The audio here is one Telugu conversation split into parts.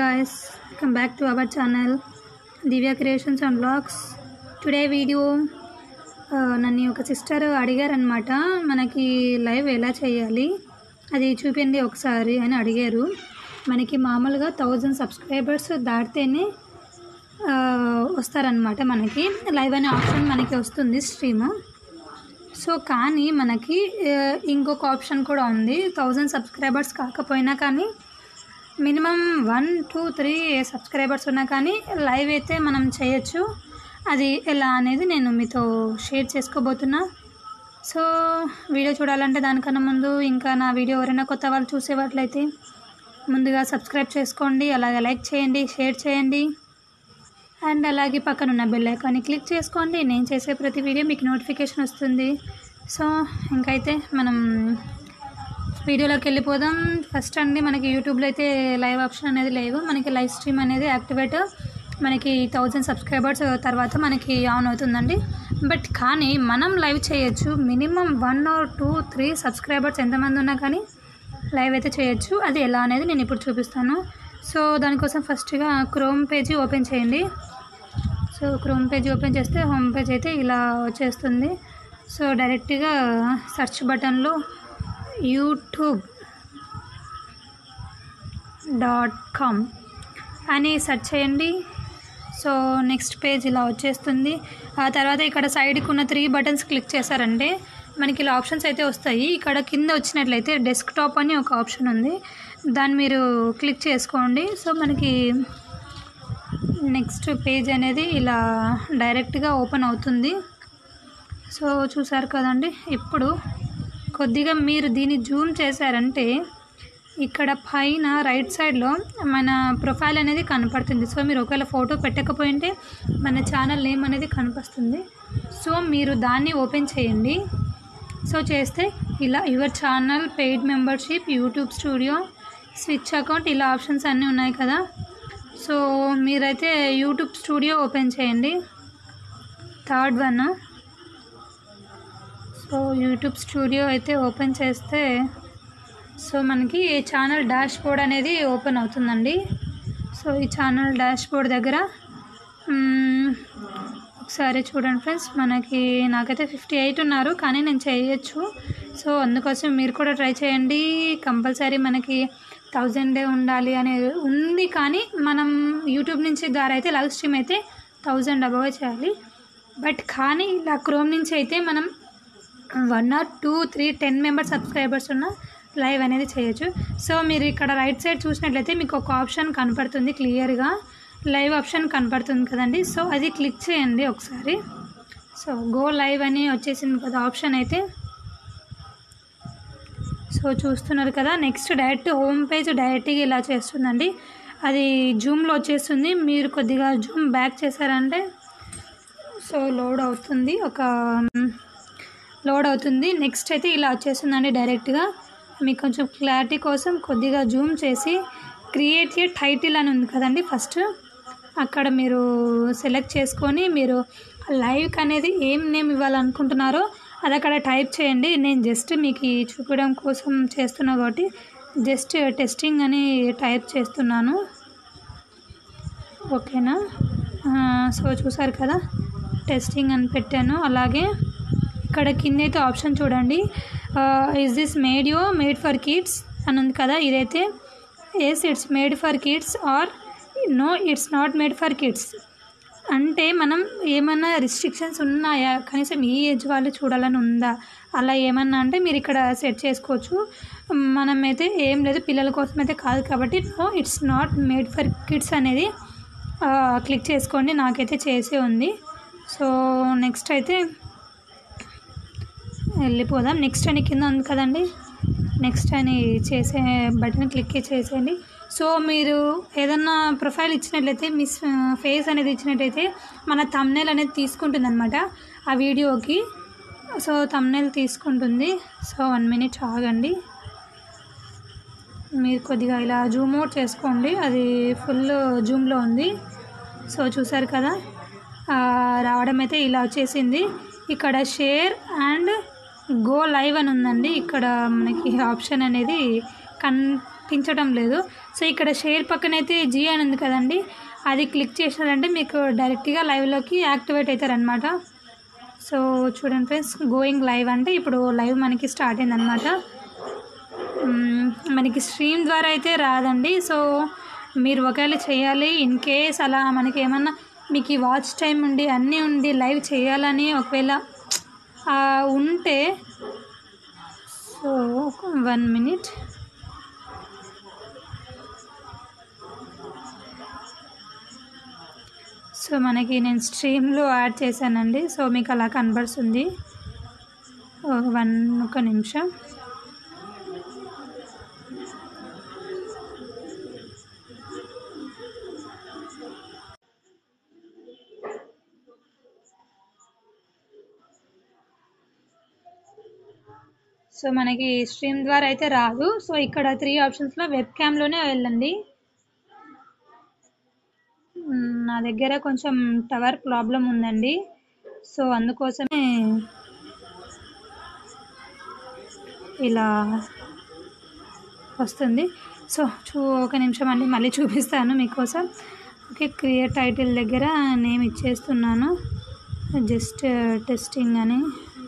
guys, welcome back to our channel Divya creations and vlogs today video నన్ను ఒక సిస్టర్ అడిగారనమాట మనకి లైవ్ ఎలా చేయాలి అది చూపింది ఒకసారి అని అడిగారు మనకి మామూలుగా థౌజండ్ సబ్స్క్రైబర్స్ దాటితేనే ఆ, వస్తారనమాట మనకి లైవ్ అనే ఆప్షన్ మనకి వస్తుంది స్ట్రీమ్ సో కానీ మనకి ఆ, ఇంకొక ఆప్షన్ కూడా ఉంది థౌజండ్ సబ్స్క్రైబర్స్ కాకపోయినా కానీ minimum one two three subscribers ఉన్నా కానీ లైవ్ అయితే మనం చేయొచ్చు అది ఎలా అనేది నేను మీతో షేర్ చేసుకోబోతున్నా సో వీడియో చూడాలంటే దానికన్నా ముందు ఇంకా నా వీడియో ఎవరైనా కొత్త వాళ్ళు చూసేవాట్లయితే ముందుగా సబ్స్క్రైబ్ చేసుకోండి అలాగే లైక్ చేయండి షేర్ చేయండి అండ్ అలాగే పక్కన ఉన్న బెల్ ఐకాన్ని క్లిక్ చేసుకోండి నేను చేసే ప్రతి వీడియో మీకు నోటిఫికేషన్ వస్తుంది సో ఇంకైతే మనం వీడియోలోకి వెళ్ళిపోదాం ఫస్ట్ అండి మనకి యూట్యూబ్లో అయితే లైవ్ ఆప్షన్ అనేది లేవు మనకి లైవ్ స్ట్రీమ్ అనేది యాక్టివేట్ మనకి థౌజండ్ సబ్స్క్రైబర్స్ తర్వాత మనకి ఆన్ అవుతుందండి బట్ కానీ మనం లైవ్ చేయొచ్చు minimum one or two three subscribers ఎంతమంది ఉన్నా కానీ లైవ్ అయితే చేయొచ్చు అది ఎలా అనేది నేను ఇప్పుడు చూపిస్తాను సో దానికోసం ఫస్ట్గా క్రోమ్ పేజీ ఓపెన్ చేయండి సో క్రోమ్ పేజ్ ఓపెన్ చేస్తే హోమ్ పేజ్ అయితే ఇలా వచ్చేస్తుంది సో డైరెక్ట్గా సెర్చ్ బటన్లో యూట్యూబ్ డాట్ కామ్ అని సెర్చ్ చేయండి సో నెక్స్ట్ పేజ్ ఇలా వచ్చేస్తుంది ఆ తర్వాత ఇక్కడ సైడ్కి ఉన్న త్రీ బటన్స్ క్లిక్ చేశారంటే మనకి ఇలా ఆప్షన్స్ అయితే వస్తాయి ఇక్కడ కింద వచ్చినట్లయితే డెస్క్టాప్ అని ఒక ఆప్షన్ ఉంది దాన్ని మీరు క్లిక్ చేసుకోండి సో మనకి నెక్స్ట్ పేజ్ అనేది ఇలా డైరెక్ట్గా ఓపెన్ అవుతుంది సో చూసారు కదండి ఇప్పుడు కొద్దిగా మీరు దీన్ని జూమ్ చేశారంటే ఇక్కడ పైన రైట్ సైడ్లో మన ప్రొఫైల్ అనేది కనపడుతుంది సో మీరు ఒకవేళ ఫోటో పెట్టకపోయింటే మన ఛానల్ నేమ్ అనేది కనిపిస్తుంది సో మీరు దాన్ని ఓపెన్ చేయండి సో చేస్తే ఇలా your channel paid membership YouTube studio switch account ఇలా ఆప్షన్స్ అన్నీ ఉన్నాయి కదా సో మీరైతే యూట్యూబ్ స్టూడియో ఓపెన్ చేయండి third one so YouTube studio అయితే ఓపెన్ చేస్తే సో మనకి ఈ ఛానల్ డాష్ బోర్డ్ అనేది ఓపెన్ అవుతుందండి సో ఈ ఛానల్ డాష్ బోర్డ్ దగ్గర మ్మ్, ఒకసారి చూడండి ఫ్రెండ్స్ మనకి నాకైతే ఫిఫ్టీ ఎయిట్ ఉన్నారు కానీ నేను చేయొచ్చు సో అందుకోసం మీరు కూడా ట్రై చేయండి కంపల్సరీ మనకి థౌజండే ఉండాలి అనేది ఉంది కానీ మనం యూట్యూబ్ నుంచి ద్వారా అయితే లైవ్ స్ట్రీమ్ అయితే థౌజండ్ అబవ్ చేయాలి బట్ కానీ ఇలా క్రోమ్ నుంచి అయితే మనం one or two three ten member subscribers ఉన్న లైవ్ అనేది చేయొచ్చు సో మీరు ఇక్కడ రైట్ సైడ్ చూసినట్లయితే మీకు ఒక ఆప్షన్ కనపడుతుంది క్లియర్గా లైవ్ ఆప్షన్ కనపడుతుంది కదండి సో అది క్లిక్ చేయండి ఒకసారి సో గో లైవ్ అని వచ్చేసింది కదా ఆప్షన్ అయితే సో చూస్తున్నారు కదా నెక్స్ట్ డైరెక్ట్ హోమ్ పేజ్ డైరెక్ట్గా ఇలా చేస్తుందండి అది జూమ్లో వచ్చేస్తుంది మీరు కొద్దిగా జూమ్ బ్యాక్ చేశారంటే సో లోడ్ అవుతుంది ఒక లోడ్ అవుతుంది నెక్స్ట్ అయితే ఇలా వచ్చేస్తుందండి డైరెక్ట్గా మీకు కొంచెం క్లారిటీ కోసం కొద్దిగా జూమ్ చేసి క్రియేట్ ఏ టైటిల్ అని ఉంది కదండి ఫస్ట్ అక్కడ మీరు సెలెక్ట్ చేసుకొని మీరు లైవ్కి అనేది ఏం నేమ్ ఇవ్వాలనుకుంటున్నారో అది అక్కడ టైప్ చేయండి నేను జస్ట్ మీకు ఈ చూపించడం కోసం చేస్తున్నా కాబట్టి జస్ట్ టెస్టింగ్ అని టైప్ చేస్తున్నాను ఓకేనా ఆ, సో చూసారు కదా టెస్టింగ్ అని పెట్టాను అలాగే ఇక్కడ కింద అయితే ఆప్షన్ చూడండి is this made yo made for kids అని ఉంది కదా ఇదైతే yes it's made for kids or no it's not made for kids అంటే మనం ఏమన్నా రిస్ట్రిక్షన్స్ ఉన్నాయా కనీసం ఈ ఏజ్ వాళ్ళు చూడాలని ఉందా అలా ఏమన్నా అంటే మీరు ఇక్కడ సెట్ చేసుకోవచ్చు మనం అయితే ఏం లేదు పిల్లల కోసం అయితే కాదు కాబట్టి no it's not made for kids అనేది ఆ, క్లిక్ చేసుకోండి నాకైతే చేసే ఉంది సో నెక్స్ట్ అయితే వెళ్ళిపోదాం నెక్స్ట్ అని కింద ఉంది కదండి నెక్స్ట్ అని చేసే బటన్ క్లిక్ చేసేయండి సో మీరు ఏదన్నా ప్రొఫైల్ ఇచ్చినట్లయితే మీ ఫేస్ అనేది ఇచ్చినట్టయితే మన తమ్నేల్ అనేది తీసుకుంటుంది అనమాట ఆ వీడియోకి సో తమ్నేల్ తీసుకుంటుంది సో వన్ మినిట్ ఆగండి మీరు కొద్దిగా ఇలా జూమ్ అవుట్ చేసుకోండి అది ఫుల్ జూమ్లో ఉంది సో చూసారు కదా ఆ, రావడం అయితే ఇలా వచ్చేసింది ఇక్కడ షేర్ అండ్ గో లైవ్ అని ఉందండి ఇక్కడ మనకి ఆప్షన్ అనేది కన్ కనిపించడం లేదు సో ఇక్కడ షేర్ పక్కన అయితే జీ అని ఉంది కదండి అది క్లిక్ చేసినారంటే మీకు డైరెక్ట్గా లైవ్లోకి యాక్టివేట్ అవుతారనమాట సో చూడండి ఫ్రెండ్స్ గోయింగ్ లైవ్ అంటే ఇప్పుడు లైవ్ మనకి స్టార్ట్ అయిందనమాట మ్మ్, మనకి స్ట్రీమ్ ద్వారా అయితే రాదండి సో మీరు ఒకవేళ చేయాలి ఇన్ కేస్ అలా మనకి ఏమన్నా మీకు ఈ వాచ్ టైం ఉండి అన్నీ ఉండి లైవ్ చేయాలని ఒకవేళ ఆ, ఉంటే సో వన్ మినిట్ సో మనకి నేను స్ట్రీమ్లో యాడ్ చేశానండి సో మీకు అలా కనబడుతుంది ఒక వన్ ఒక నిమిషం సో మనకి స్ట్రీమ్ ద్వారా అయితే రాదు సో ఇక్కడ త్రీ ఆప్షన్స్లో వెబ్ క్యామ్లోనే వెళ్ళండి మ్, నా దగ్గర కొంచెం టవర్ ప్రాబ్లం ఉందండి సో అందుకోసమే ఇలా వస్తుంది సో చూ ఒక నిమిషం అండి మళ్ళీ చూపిస్తాను మీకోసం ఓకే క్రియేట్ టైటిల్ దగ్గర నేమ్ ఇచ్చేస్తున్నాను జస్ట్ టెస్టింగ్ అని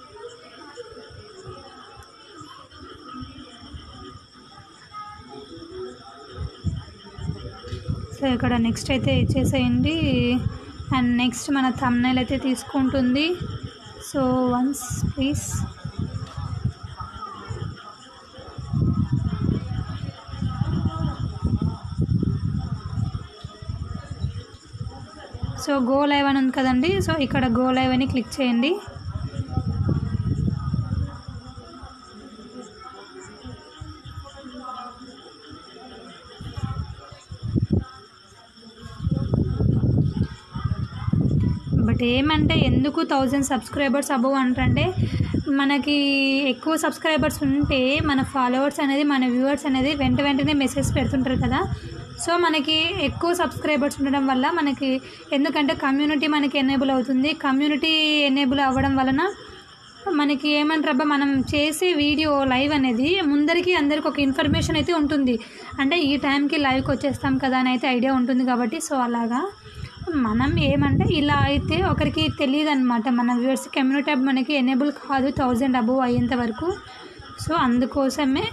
సో ఇక్కడ నెక్స్ట్ అయితే ఇచ్చేసేయండి అండ్ నెక్స్ట్ మన థంబ్నైల్ అయితే తీసుకుంటుంది so once please so go live అని ఉంది కదండి సో ఇక్కడ గో లైవ్ అని క్లిక్ చేయండి బట్ ఏమంటే ఎందుకు థౌజండ్ సబ్స్క్రైబర్స్ అబవ్ అంటారంటే మనకి ఎక్కువ సబ్స్క్రైబర్స్ ఉంటే మన ఫాలోవర్స్ అనేది మన వ్యూవర్స్ అనేది వెంట వెంటనే మెసేజ్ పెడుతుంటారు కదా సో మనకి ఎక్కువ సబ్స్క్రైబర్స్ ఉండడం వల్ల మనకి ఎందుకంటే కమ్యూనిటీ మనకి ఎనేబుల్ అవుతుంది కమ్యూనిటీ ఎనేబుల్ అవ్వడం వలన మనకి ఏమంటారబ్బా మనం చేసే వీడియో లైవ్ అనేది ముందరికి అందరికి ఒక ఇన్ఫర్మేషన్ అయితే ఉంటుంది అంటే ఈ టైంకి లైవ్కి వచ్చేస్తాం కదా అని అయితే ఐడియా ఉంటుంది కాబట్టి సో అలాగా మనం ఏమంటే ఇలా అయితే ఒకరికి తెలియదు అనమాట మన వ్యూవర్స్ కమ్యూనిటీ ట్యాబ్ మనకి ఎనేబుల్ కాదు థౌజండ్ అబవ్ అయ్యేంత వరకు సో అందుకోసమే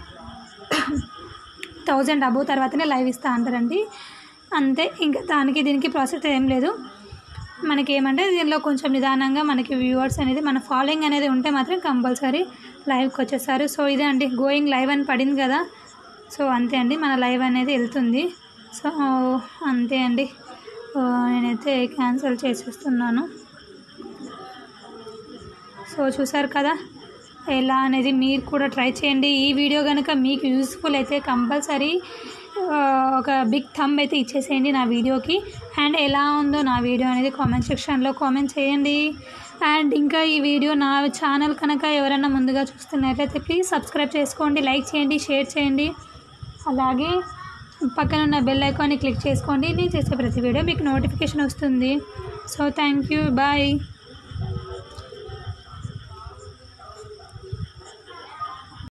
థౌజండ్ అబవ్ తర్వాతనే లైవ్ ఇస్తా అంటారండి అంతే ఇంకా దానికి దీనికి ప్రాసెస్ ఏం లేదు మనకి ఏమంటే దీనిలో కొంచెం నిదానంగా మనకి వ్యూవర్స్ అనేది మన ఫాలోయింగ్ అనేది ఉంటే మాత్రం కంపల్సరీ లైవ్కి వచ్చేస్తారు సో ఇదే అండి గోయింగ్ లైవ్ అని పడింది కదా సో అంతే అండి మన లైవ్ అనేది వెళ్తుంది సో అంతే అండి ఆ, నేనైతే క్యాన్సిల్ చేసేస్తున్నాను సో చూసారు కదా ఎలా అనేది మీరు కూడా ట్రై చేయండి ఈ వీడియో కనుక మీకు యూస్ఫుల్ అయితే కంపల్సరీ ఒక బిగ్ థంబ్ అయితే ఇచ్చేసేయండి నా వీడియోకి అండ్ ఎలా ఉందో నా వీడియో అనేది కామెంట్ సెక్షన్లో కామెంట్ చేయండి అండ్ ఇంకా ఈ వీడియో నా ఛానల్ కనుక ఎవరైనా ముందుగా చూస్తున్నట్లయితే ప్లీజ్ సబ్స్క్రైబ్ చేసుకోండి లైక్ చేయండి షేర్ చేయండి అలాగే పక్కన ఉన్న బెల్ ఐకాన్ని క్లిక్ చేసుకోండి నేను చేసే ప్రతి వీడియో మీకు నోటిఫికేషన్ వస్తుంది సో థ్యాంక్ యూ బాయ్